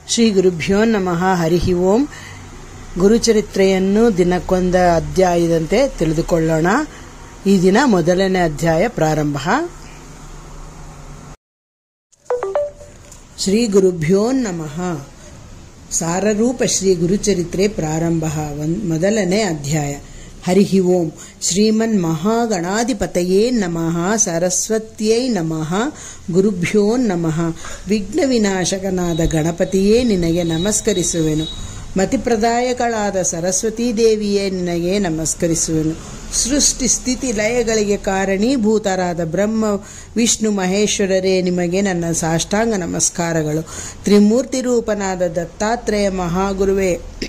ಶ್ರೀ ಗುರುಭ್ಯೋ ನಮಃ ಹರಿ ಓಂ ಗುರುಚರಿತ್ರೆಯನ್ನು ದಿನಕ್ಕೊಂದ ಅಧ್ಯಾಯದಂತೆ ತಿಳಿದುಕೊಳ್ಳೋಣ ಈ ದಿನ ಮೊದಲನೇ ಅಧ್ಯಾಯ ಪ್ರಾರಂಭ ಶ್ರೀ ಗುರುಭ್ಯೋ ನಮಃ ಸಾರರೂಪ ಶ್ರೀ ಗುರುಚರಿತ್ರೆ ಪ್ರಾರಂಭ ಒನ್- ಮೊದಲನೇ ಅಧ್ಯಾಯ ಹರಿ ಓಂ ಶ್ರೀಮನ್ ಮಹಾಗಣಾಧಿಪತಯೇ ನಮಃ ಸರಸ್ವತ್ಯೈ ನಮಃ ಗುರುಭ್ಯೋ ನಮಃ ವಿಘ್ನ ವಿನಾಶಕನಾದ ಗಣಪತಿಯೇ ನಿನಗೆ ನಮಸ್ಕರಿಸುವೆನು ಮತಿಪ್ರದಾಯಗಳಾದ ಸರಸ್ವತೀ ದೇವಿಯೇ ನಿನಗೆ ನಮಸ್ಕರಿಸುವೆನು ಸೃಷ್ಟಿ ಸ್ಥಿತಿ ಲಯಗಳಿಗೆ ಕಾರಣೀಭೂತರಾದ ಬ್ರಹ್ಮ ವಿಷ್ಣು ಮಹೇಶ್ವರರೇ ನಿಮಗೆ ನನ್ನ ಸಾಷ್ಟಾಂಗ ನಮಸ್ಕಾರಗಳು ತ್ರಿಮೂರ್ತಿ ರೂಪನಾದ ದತ್ತಾತ್ರೇಯ ಮಹಾಗುರುವೇ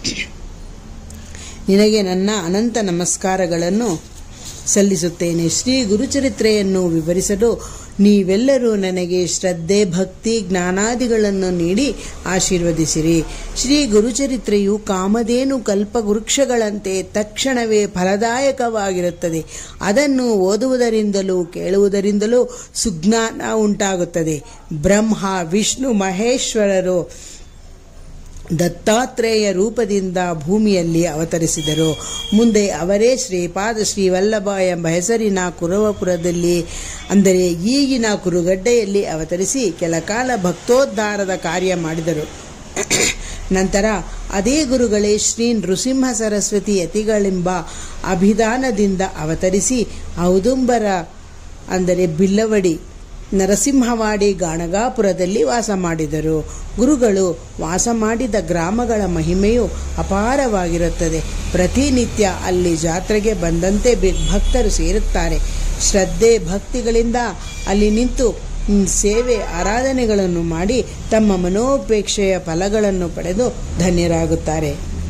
ನಿನಗೆ ನನ್ನ ಅನಂತ ನಮಸ್ಕಾರಗಳನ್ನು ಸಲ್ಲಿಸುತ್ತೇನೆ ಶ್ರೀ ಗುರುಚರಿತ್ರೆಯನ್ನು ವಿವರಿಸಲು ನೀವೆಲ್ಲರೂ ನನಗೆ ಶ್ರದ್ಧೆ ಭಕ್ತಿ ಜ್ಞಾನಾದಿಗಳನ್ನು ನೀಡಿ ಆಶೀರ್ವದಿಸಿರಿ ಶ್ರೀ ಗುರುಚರಿತ್ರೆಯು ಕಾಮಧೇನು ಕಲ್ಪವೃಕ್ಷಗಳಂತೆ ತಕ್ಷಣವೇ ಫಲದಾಯಕವಾಗಿರುತ್ತದೆ ಅದನ್ನು ಓದುವುದರಿಂದಲೂ ಕೇಳುವುದರಿಂದಲೂ ಸುಜ್ಞಾನ ಉಂಟಾಗುತ್ತದೆ ಬ್ರಹ್ಮ ವಿಷ್ಣು ಮಹೇಶ್ವರರು ದತ್ತಾತ್ರೇಯ ರೂಪದಿಂದ ಭೂಮಿಯಲ್ಲಿ ಅವತರಿಸಿದರು ಮುಂದೆ ಅವರೇ ಶ್ರೀಪಾದ ಶ್ರೀ ವಲ್ಲಭ ಎಂಬ ಹೆಸರಿನ ಕುರವಪುರದಲ್ಲಿ ಅಂದರೆ ಈಗಿನ ಕುರುಗಡ್ಡೆಯಲ್ಲಿ ಅವತರಿಸಿ ಕೆಲಕಾಲ ಭಕ್ತೋದ್ಧಾರದ ಕಾರ್ಯ ಮಾಡಿದರು ನಂತರ ಅದೇ ಗುರುಗಳೇ ಶ್ರೀ ನೃಸಿಂಹ ಸರಸ್ವತಿ ಯತಿಗಳೆಂಬ ಅಭಿಧಾನದಿಂದ ಅವತರಿಸಿ ಔದುಂಬರ ಅಂದರೆ ಬಿಲ್ಲವಡಿ ನರಸಿಂಹವಾಡಿ ಗಾಣಗಾಪುರದಲ್ಲಿ ವಾಸ ಮಾಡಿದರು ಗುರುಗಳು ವಾಸ ಮಾಡಿದ ಗ್ರಾಮಗಳ ಮಹಿಮೆಯು ಅಪಾರವಾಗಿರುತ್ತದೆ ಪ್ರತಿನಿತ್ಯ ಅಲ್ಲಿ ಜಾತ್ರೆಗೆ ಬಂದಂತೆ ಬಿ- ಭಕ್ತರು ಸೇರುತ್ತಾರೆ ಶ್ರದ್ಧೆ ಭಕ್ತಿಗಳಿಂದ ಅಲ್ಲಿ ನಿಂತು ಮ್, ಸೇವೆ ಆರಾಧನೆಗಳನ್ನು ಮಾಡಿ ತಮ್ಮ ಮನೋಪೇಕ್ಷೆಯ ಫಲಗಳನ್ನು ಪಡೆದು ಧನ್ಯರಾಗುತ್ತಾರೆ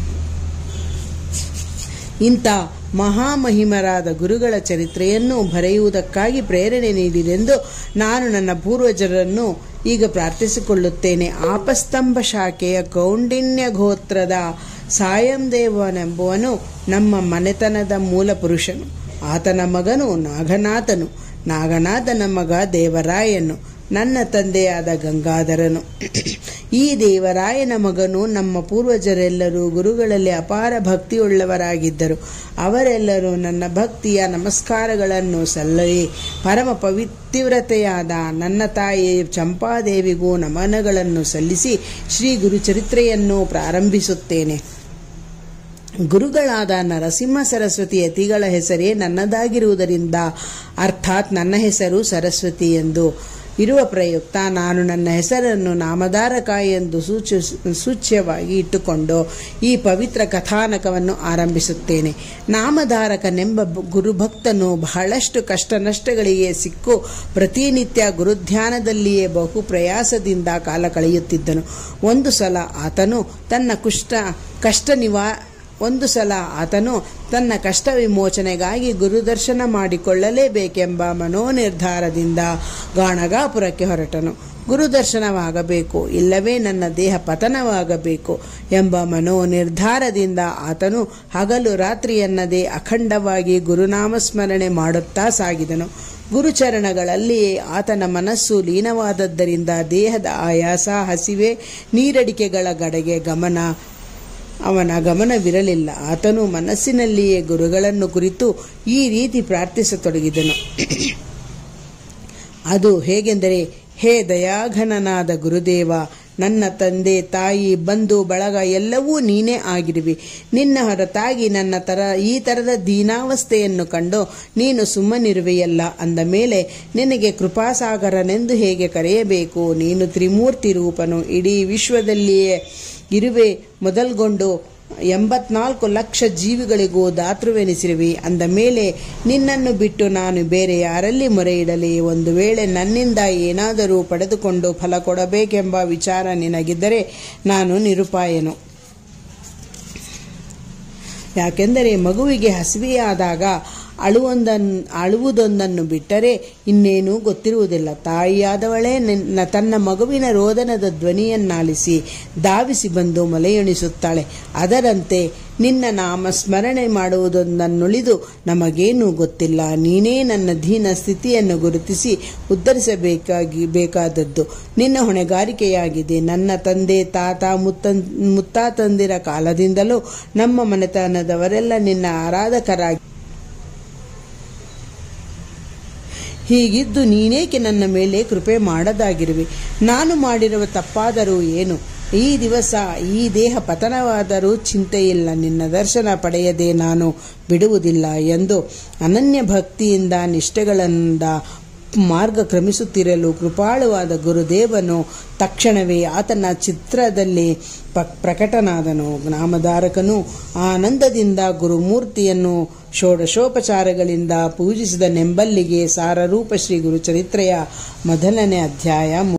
ಇಂಥ ಮಹಾಮಹಿಮರಾದ ಗುರುಗಳ ಚರಿತ್ರೆಯನ್ನು ಬರೆಯುವುದಕ್ಕಾಗಿ ಪ್ರೇರಣೆ ನೀಡಿದೆಂದು ನಾನು ನನ್ನ ಪೂರ್ವಜರನ್ನು ಈಗ ಪ್ರಾರ್ಥಿಸಿಕೊಳ್ಳುತ್ತೇನೆ ಆಪಸ್ತಂಭ ಶಾಖೆಯ ಕೌಂಡಿನ್ಯ ಗೋತ್ರದ ಸಾಯಂದೇವನೆಂಬುವನು ನಮ್ಮ ಮನೆತನದ ಮೂಲ ಪುರುಷನು ಆತನ ಮಗನು ನಾಗನಾಥನು ನಾಗನಾಥನ ಮಗ ದೇವರಾಯನು ನನ್ನ ತಂದೆಯಾದ ಗಂಗಾಧರನು ಈ ದೇವರಾಯನ ಮಗನು ನಮ್ಮ ಪೂರ್ವಜರೆಲ್ಲರೂ ಗುರುಗಳಲ್ಲಿ ಅಪಾರ ಭಕ್ತಿಯುಳ್ಳವರಾಗಿದ್ದರು ಅವರೆಲ್ಲರೂ ನನ್ನ ಭಕ್ತಿಯ ನಮಸ್ಕಾರಗಳನ್ನು ಸಲ್ಲಲಿ ಪರಮ ಪವಿತ್ರತೆಯಾದ ನನ್ನ ತಾಯಿ ಚಂಪಾದೇವಿಗೂ ನಮನಗಳನ್ನು ಸಲ್ಲಿಸಿ ಶ್ರೀ ಗುರುಚರಿತ್ರೆಯನ್ನು ಪ್ರಾರಂಭಿಸುತ್ತೇನೆ ಗುರುಗಳಾದ ನರಸಿಂಹ ಸರಸ್ವತಿ ಯತಿಗಳ ಹೆಸರೇ ನನ್ನದಾಗಿರುವುದರಿಂದ ಅರ್ಥಾತ್ ನನ್ನ ಹೆಸರು ಸರಸ್ವತಿ ಎಂದು ಇರುವ ಪ್ರಯುಕ್ತ ನಾನು ನನ್ನ ಹೆಸರನ್ನು ನಾಮಧಾರಕ ಎಂದು ಸೂಚ ಸೂಚ್ಯವಾಗಿ ಇಟ್ಟುಕೊಂಡು ಈ ಪವಿತ್ರ ಕಥಾನಕವನ್ನು ಆರಂಭಿಸುತ್ತೇನೆ ನಾಮಧಾರಕನೆಂಬ ಬ- ಗುರುಭಕ್ತನು ಬಹಳಷ್ಟು ಕಷ್ಟ ನಷ್ಟಗಳಿಗೆ ಸಿಕ್ಕು ಪ್ರತಿನಿತ್ಯ ಗುರುಧ್ಯಾನದಲ್ಲಿಯೇ ಬಹು ಪ್ರಯಾಸದಿಂದ ಕಾಲ ಕಳೆಯುತ್ತಿದ್ದನು ಒಂದು ಸಲ ಆತನು ತನ್ನ ಕುಷ್ಟ ಕಷ್ಟ ನಿವಾ ಒಂದು ಸಲ ಆತನು ತನ್ನ ಕಷ್ಟ ವಿಮೋಚನೆಗಾಗಿ ಗುರುದರ್ಶನ ಮಾಡಿಕೊಳ್ಳಲೇಬೇಕೆಂಬ ಮನೋನಿರ್ಧಾರದಿಂದ ಗಾಣಗಾಪುರಕ್ಕೆ ಹೊರಟನು ಗುರುದರ್ಶನವಾಗಬೇಕು ಇಲ್ಲವೇ ನನ್ನ ದೇಹ ಪತನವಾಗಬೇಕು ಎಂಬ ಮನೋನಿರ್ಧಾರದಿಂದ ಆತನು ಹಗಲು ರಾತ್ರಿಯನ್ನದೇ ಅಖಂಡವಾಗಿ ಗುರುನಾಮಸ್ಮರಣೆ ಮಾಡುತ್ತಾ ಸಾಗಿದನು ಗುರುಚರಣಗಳಲ್ಲಿಯೇ ಆತನ ಮನಸ್ಸು ಲೀನವಾದದ್ದರಿಂದ ದೇಹದ ಆಯಾಸ ಹಸಿವೆ ನೀರಡಿಕೆಗಳ ಕಡೆಗೆ ಗಮನ ಅವನ ಗಮನವಿರಲಿಲ್ಲ ಆತನು ಮನಸ್ಸಿನಲ್ಲಿಯೇ ಗುರುಗಳನ್ನು ಕುರಿತು ಈ ರೀತಿ ಪ್ರಾರ್ಥಿಸತೊಡಗಿದನು ಅದು ಹೇಗೆಂದರೆ ಹೇ ದಯಾಘನನಾದ ಗುರುದೇವ ನನ್ನ ತಂದೆ ತಾಯಿ ಬಂಧು ಬಳಗ ಎಲ್ಲವೂ ನೀನೇ ಆಗಿರುವಿ ನಿನ್ನ ಹೊರತಾಗಿ ನನ್ನ ತರ ಈ ತರದ ದೀನಾವಸ್ಥೆಯನ್ನು ಕಂಡು ನೀನು ಸುಮ್ಮನಿರುವೆಯಲ್ಲ ಅಂದ ಮೇಲೆ ನಿನಗೆ ಕೃಪಾಸಾಗರನೆಂದು ಹೇಗೆ ಕರೆಯಬೇಕು ನೀನು ತ್ರಿಮೂರ್ತಿ ರೂಪನು ಇಡೀ ವಿಶ್ವದಲ್ಲಿಯೇ ಇರುವೆ ಮೊದಲ್ಗೊಂಡು ಎಂಬತ್ನಾಲ್ಕು ಲಕ್ಷ ಜೀವಿಗಳಿಗೂ ದಾತೃವೆನಿಸಿರುವಿ ಅಂದ ಮೇಲೆ ನಿನ್ನನ್ನು ಬಿಟ್ಟು ನಾನು ಬೇರೆ ಯಾರಲ್ಲಿ ಮೊರೆ ಇಡಲಿ ಒಂದು ವೇಳೆ ನನ್ನಿಂದ ಏನಾದರೂ ಪಡೆದುಕೊಂಡು ಫಲ ಕೊಡಬೇಕೆಂಬ ವಿಚಾರ ನಿನಗಿದ್ದರೆ ನಾನು ನಿರುಪಾಯನು ಯಾಕೆಂದರೆ ಮಗುವಿಗೆ ಹಸಿವೆಯಾದಾಗ ಅಳುವೊಂದನ್ ಅಳುವುದೊಂದನ್ನು ಬಿಟ್ಟರೆ ಇನ್ನೇನೂ ಗೊತ್ತಿರುವುದಿಲ್ಲ ತಾಯಿಯಾದವಳೇ ನಿನ್ನ ತನ್ನ ಮಗುವಿನ ರೋದನದ ಧ್ವನಿಯನ್ನಾಲಿಸಿ ಧಾವಿಸಿ ಬಂದು ಮೊಲೆಯುಣಿಸುತ್ತಾಳೆ ಅದರಂತೆ ನಿನ್ನ ನಾಮ ಸ್ಮರಣೆ ಮಾಡುವುದೊಂದನ್ನುಳಿದು ನಮಗೇನೂ ಗೊತ್ತಿಲ್ಲ ನೀನೇ ನನ್ನ ದೀನ ಸ್ಥಿತಿಯನ್ನು ಗುರುತಿಸಿ ಉದ್ಧರಿಸಬೇಕಾಗಿ ಬೇಕಾದದ್ದು ನಿನ್ನ ಹೊಣೆಗಾರಿಕೆಯಾಗಿದೆ ನನ್ನ ತಂದೆ ತಾತ ಮುತ್ತನ್ ಮುತ್ತಾತಂದಿರ ಕಾಲದಿಂದಲೂ ನಮ್ಮ ಮನೆತನದವರೆಲ್ಲ ನಿನ್ನ ಆರಾಧಕರಾಗಿ ಹೀಗಿದ್ದು ನೀನೇಕೆ ನನ್ನ ಮೇಲೆ ಕೃಪೆ ಮಾಡದಾಗಿರುವೆ ನಾನು ಮಾಡಿರುವ ತಪ್ಪಾದರೂ ಏನು ಈ ದಿವಸ ಈ ದೇಹ ಪತನವಾದರೂ ಚಿಂತೆಯಿಲ್ಲ ನಿನ್ನ ದರ್ಶನ ಪಡೆಯದೆ ನಾನು ಬಿಡುವುದಿಲ್ಲ ಎಂದು ಅನನ್ಯ ಭಕ್ತಿಯಿಂದ ನಿಷ್ಠೆಗಳಿಂದ ಮಾರ್ಗ ಕ್ರಮಿಸುತ್ತಿರಲು ಕೃಪಾಳುವಾದ ಗುರುದೇವನು ತಕ್ಷಣವೇ ಆತನ ಚಿತ್ರದಲ್ಲಿ ಪ ಪ್ರಕಟನಾದನು ನಾಮಧಾರಕನು ಆನಂದದಿಂದ ಗುರುಮೂರ್ತಿಯನ್ನು ಷೋಡಶೋಪಚಾರಗಳಿಂದ ಪೂಜಿಸಿದ ನೆಂಬಲ್ಲಿಗೆ ಸಾರರೂಪ ಶ್ರೀ ಗುರುಚರಿತ್ರೆಯ ಮೊದಲನೇ ಅಧ್ಯಾಯ